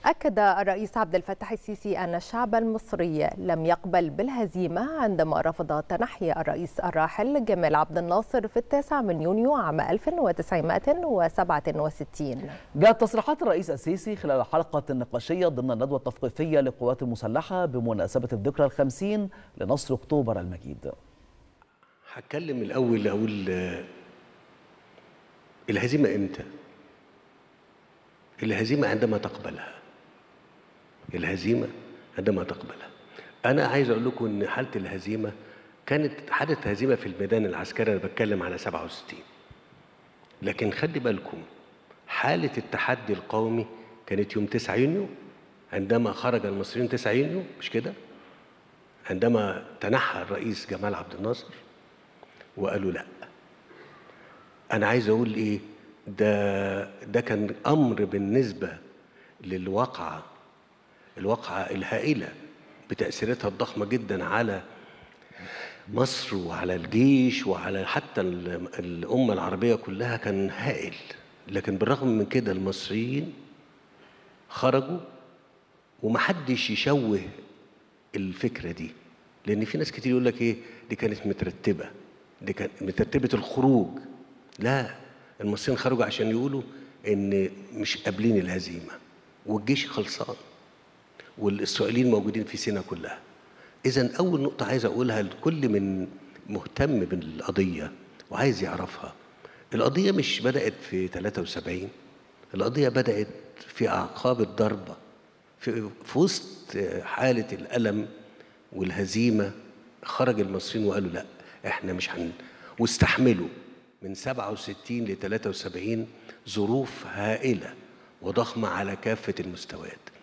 أكد الرئيس عبد الفتاح السيسي أن الشعب المصري لم يقبل بالهزيمة عندما رفض تنحي الرئيس الراحل جمال عبد الناصر في التاسع من يونيو عام 1967 جاءت تصريحات الرئيس السيسي خلال حلقة نقاشية ضمن الندوة التثقيفية للقوات المسلحة بمناسبة الذكرى الخمسين لنصر أكتوبر المجيد هتكلم الأول أقول الهزيمة إمتى؟ الهزيمة عندما تقبلها الهزيمة عندما تقبلها أنا عايز أقول لكم إن حالة الهزيمة كانت حالة هزيمة في الميدان العسكري أنا بتكلم على 67 لكن خلي بالكم حالة التحدي القومي كانت يوم 9 يونيو عندما خرج المصريون 9 يونيو مش كده؟ عندما تنحى الرئيس جمال عبد الناصر وقالوا لا أنا عايز أقول إيه؟ ده ده كان امر بالنسبه للواقعه الواقعه الهائله بتاثيراتها الضخمه جدا على مصر وعلى الجيش وعلى حتى الامه العربيه كلها كان هائل لكن بالرغم من كده المصريين خرجوا ومحدش يشوه الفكره دي لان في ناس كتير يقول لك ايه دي كانت مترتبه دي كانت مترتبه الخروج لا المصريين خرجوا عشان يقولوا ان مش قابلين الهزيمه والجيش خلصان والاسرائيليين موجودين في سينا كلها اذا اول نقطه عايز اقولها لكل من مهتم بالقضيه وعايز يعرفها القضيه مش بدات في 73 القضيه بدات في اعقاب الضربه في, في وسط حاله الالم والهزيمه خرج المصريين وقالوا لا احنا مش هن واستحملوا من 67 ل 73 ظروف هائله وضخمه على كافه المستويات